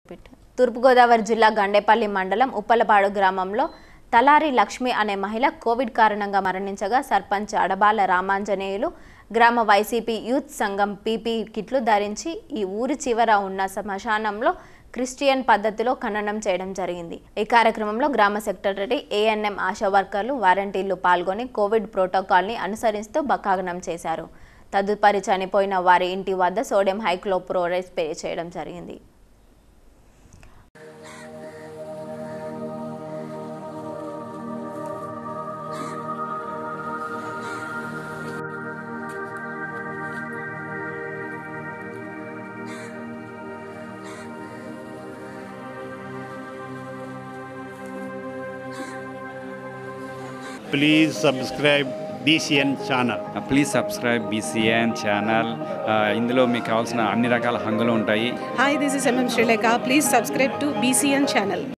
తూర్పుగోదావరి జిల్లా గండేపల్లి మండలం ఉప్పలపాడు గ్రామంలో తలారి లక్ష్మి అనే మహిళ కోవిడ్ కారణంగా మరణించగా సర్పంచ్ అడబాల రామాంజనేయులు గ్రామ వైసీపీ యూత్ సంఘం పీపీ కిట్లు ధరించి ఈ ఊరి చివర ఉన్న శ్మశానంలో క్రిస్టియన్ పద్ధతిలో ఖననం చేయడం జరిగింది ఈ కార్యక్రమంలో గ్రామ సెక్రటరీ ఏఎన్ఎం ఆశా వర్కర్లు వారంటీలు పాల్గొని కోవిడ్ ప్రోటోకాల్ని అనుసరిస్తూ బకాగనం చేశారు తదుపరి చనిపోయిన వారి ఇంటి వద్ద సోడియం హైక్లోప్రోరైడ్ స్ప్రే చేయడం జరిగింది please subscribe BCN channel. Please subscribe BCN channel ఇందులో మీకు కావాల్సిన అన్ని రకాల హంగులు ఉంటాయి Hi, this is MM Sri Lanka. Please subscribe to BCN channel.